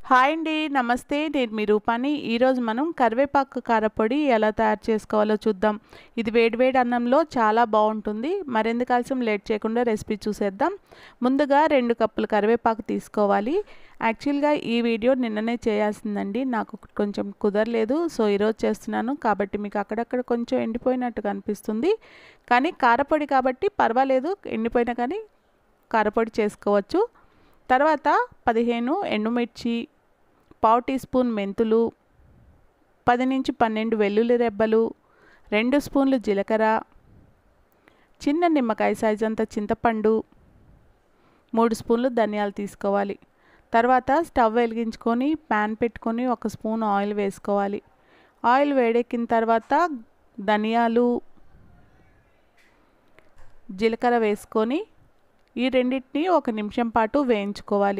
hi అండి నమస్తే నేను మీ రూపాని ఈరోజు మనం కరివేపాకు కారపొడి ఎలా తయారు చేసుకోవాలో చూద్దాం ఇది వేడివేడి అన్నంలో చాలా బాగుంటుంది మరెందుకు ఆలస్యం లేట్ చేయకుండా రెసిపీ చూసేద్దాం ముందుగా రెండు కప్పులు కరివేపాకు తీసుకోవాలి యాక్చువల్గా ఈ వీడియో నిన్ననే చేయాల్సిందండి నాకు కొంచెం కుదరలేదు సో ఈరోజు చేస్తున్నాను కాబట్టి మీకు అక్కడక్కడ కొంచెం ఎండిపోయినట్టుగా అనిపిస్తుంది కానీ కారపొడి కాబట్టి పర్వాలేదు ఎండిపోయినా కానీ కారపొడి చేసుకోవచ్చు తర్వాత పదిహేను ఎండుమిర్చి పావు టీ స్పూన్ మెంతులు పది నుంచి పన్నెండు వెల్లుల్లి రెబ్బలు రెండు స్పూన్లు జీలకర్ర చిన్న నిమ్మకాయ సైజ్ అంత చింతపండు మూడు స్పూన్లు ధనియాలు తీసుకోవాలి తర్వాత స్టవ్ వెలిగించుకొని ప్యాన్ పెట్టుకొని ఒక స్పూన్ ఆయిల్ వేసుకోవాలి ఆయిల్ వేడెక్కిన తర్వాత ధనియాలు జీలకర్ర వేసుకొని ఈ రెండింటిని ఒక నిమిషం పాటు వేయించుకోవాలి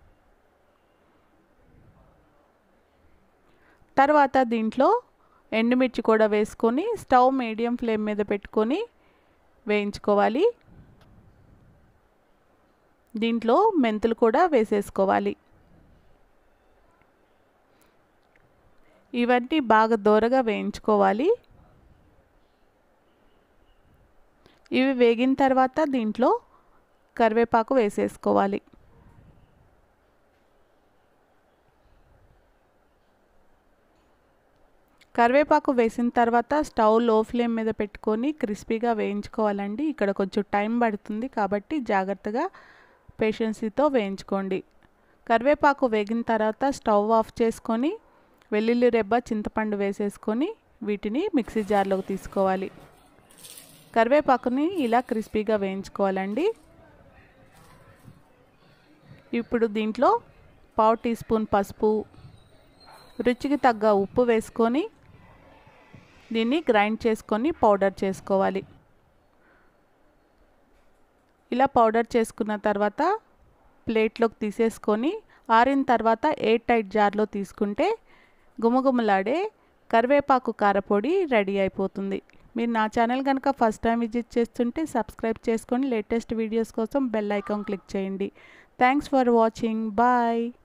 తర్వాత దీంట్లో ఎండుమిర్చి కూడా వేసుకొని స్టవ్ మీడియం ఫ్లేమ్ మీద పెట్టుకొని వేయించుకోవాలి దీంట్లో మెంతులు కూడా వేసేసుకోవాలి ఇవన్నీ బాగా దోరగా వేయించుకోవాలి ఇవి వేగిన తర్వాత దీంట్లో కరివేపాకు వేసేసుకోవాలి కరివేపాకు వేసిన తర్వాత స్టవ్ లో ఫ్లేమ్ మీద పెట్టుకొని క్రిస్పీగా వేయించుకోవాలండి ఇక్కడ కొంచెం టైం పడుతుంది కాబట్టి జాగ్రత్తగా పేషెన్సీతో వేయించుకోండి కరివేపాకు వేగిన తర్వాత స్టవ్ ఆఫ్ చేసుకొని వెల్లుల్లి రెబ్బ చింతపండు వేసేసుకొని వీటిని మిక్సీ జార్లోకి తీసుకోవాలి కరివేపాకుని ఇలా క్రిస్పీగా వేయించుకోవాలండి ఇప్పుడు దీంట్లో పావు టీ స్పూన్ పసుపు రుచికి తగ్గ ఉప్పు వేసుకొని దీన్ని గ్రైండ్ చేసుకొని పౌడర్ చేసుకోవాలి ఇలా పౌడర్ చేసుకున్న తర్వాత ప్లేట్లోకి తీసేసుకొని ఆరిన తర్వాత ఎయిర్ టైట్ జార్లో తీసుకుంటే గుమగుమలాడే కరివేపాకు కారపొడి రెడీ అయిపోతుంది మీరు నా ఛానల్ కనుక ఫస్ట్ టైం విజిట్ చేస్తుంటే సబ్స్క్రైబ్ చేసుకొని లేటెస్ట్ వీడియోస్ కోసం బెల్ ఐకాన్ క్లిక్ చేయండి థ్యాంక్స్ ఫర్ వాచింగ్ బాయ్